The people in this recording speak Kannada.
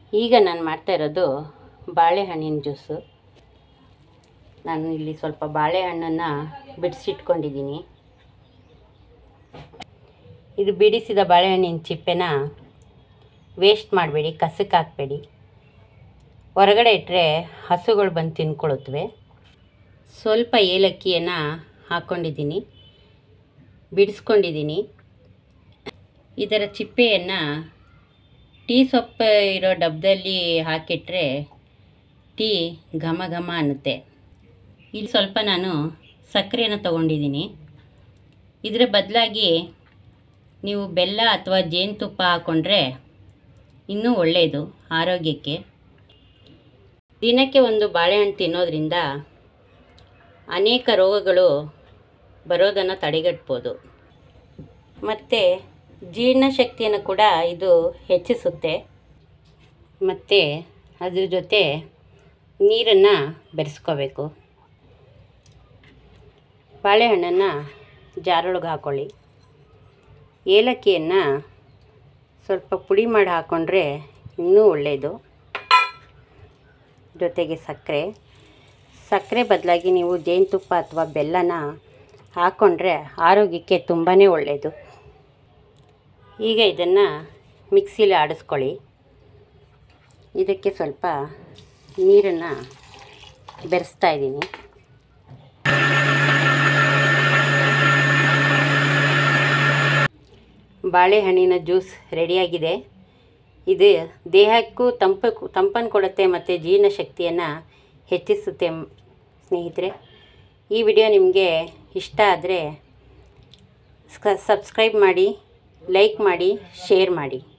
ಈಗ ನಾನು ಮಾಡ್ತಾ ಇರೋದು ಬಾಳೆಹಣ್ಣಿನ ಜ್ಯೂಸು ನಾನು ಇಲ್ಲಿ ಸ್ವಲ್ಪ ಬಾಳೆಹಣ್ಣನ್ನು ಬಿಡಿಸಿಟ್ಕೊಂಡಿದ್ದೀನಿ ಇದು ಬಿಡಿಸಿದ ಬಾಳೆಹಣ್ಣಿನ ಚಿಪ್ಪೆನ ವೇಸ್ಟ್ ಮಾಡಬೇಡಿ ಕಸಕ್ಕೆ ಹಾಕಬೇಡಿ ಹೊರಗಡೆ ಇಟ್ಟರೆ ಹಸುಗಳು ಬಂದು ತಿನ್ಕೊಳ್ಳುತ್ತವೆ ಸ್ವಲ್ಪ ಏಲಕ್ಕಿಯನ್ನು ಹಾಕ್ಕೊಂಡಿದ್ದೀನಿ ಬಿಡಿಸ್ಕೊಂಡಿದ್ದೀನಿ ಇದರ ಚಿಪ್ಪೆಯನ್ನು ಟೀ ಸೊಪ್ಪು ಇರೋ ಡಬ್ಬದಲ್ಲಿ ಹಾಕಿಟ್ರೆ ಟೀ ಘಮ ಘಮ ಅನ್ನುತ್ತೆ ಇಲ್ಲಿ ಸ್ವಲ್ಪ ನಾನು ಸಕ್ಕರೆಯನ್ನು ತಗೊಂಡಿದ್ದೀನಿ ಇದರ ಬದಲಾಗಿ ನೀವು ಬೆಲ್ಲ ಅಥವಾ ಜೇನುತುಪ್ಪ ಹಾಕ್ಕೊಂಡ್ರೆ ಇನ್ನೂ ಒಳ್ಳೆಯದು ಆರೋಗ್ಯಕ್ಕೆ ದಿನಕ್ಕೆ ಒಂದು ಬಾಳೆಹಣ್ಣು ತಿನ್ನೋದ್ರಿಂದ ಅನೇಕ ರೋಗಗಳು ಬರೋದನ್ನು ತಡೆಗಟ್ಬೋದು ಮತ್ತು ಜೀರ್ಣಶಕ್ತಿಯನ್ನು ಕೂಡ ಇದು ಹೆಚ್ಚಿಸುತ್ತೆ ಮತ್ತು ಅದ್ರ ಜೊತೆ ನೀರನ್ನು ಬೆರೆಸ್ಕೋಬೇಕು ಬಾಳೆಹಣ್ಣನ್ನು ಜಾರೊಳಗೆ ಹಾಕ್ಕೊಳ್ಳಿ ಏಲಕ್ಕಿಯನ್ನು ಸ್ವಲ್ಪ ಪುಡಿ ಮಾಡಿ ಹಾಕ್ಕೊಂಡ್ರೆ ಇನ್ನೂ ಒಳ್ಳೆಯದು ಜೊತೆಗೆ ಸಕ್ಕರೆ ಸಕ್ಕರೆ ಬದಲಾಗಿ ನೀವು ಜೇನುತುಪ್ಪ ಅಥವಾ ಬೆಲ್ಲನ ಹಾಕ್ಕೊಂಡ್ರೆ ಆರೋಗ್ಯಕ್ಕೆ ತುಂಬಾ ಒಳ್ಳೆಯದು ಈಗ ಇದನ್ನು ಮಿಕ್ಸಿಲಿ ಆಡಿಸ್ಕೊಳ್ಳಿ ಇದಕ್ಕೆ ಸ್ವಲ್ಪ ನೀರನ್ನು ಬೆರೆಸ್ತಾ ಇದ್ದೀನಿ ಬಾಳೆಹಣ್ಣಿನ ಜ್ಯೂಸ್ ರೆಡಿಯಾಗಿದೆ ಇದು ದೇಹಕ್ಕೂ ತಂಪು ತಂಪನ್ನು ಕೊಡುತ್ತೆ ಮತ್ತು ಜೀರ್ಣಶಕ್ತಿಯನ್ನು ಹೆಚ್ಚಿಸುತ್ತೆ ಮ್- ಸ್ನೇಹಿತರೆ ಈ ವಿಡಿಯೋ ನಿಮಗೆ ಇಷ್ಟ ಆದರೆ ಸಬ್ಸ್ಕ್ರೈಬ್ ಮಾಡಿ ಲೈಕ್ ಮಾಡಿ ಶೇರ್ ಮಾಡಿ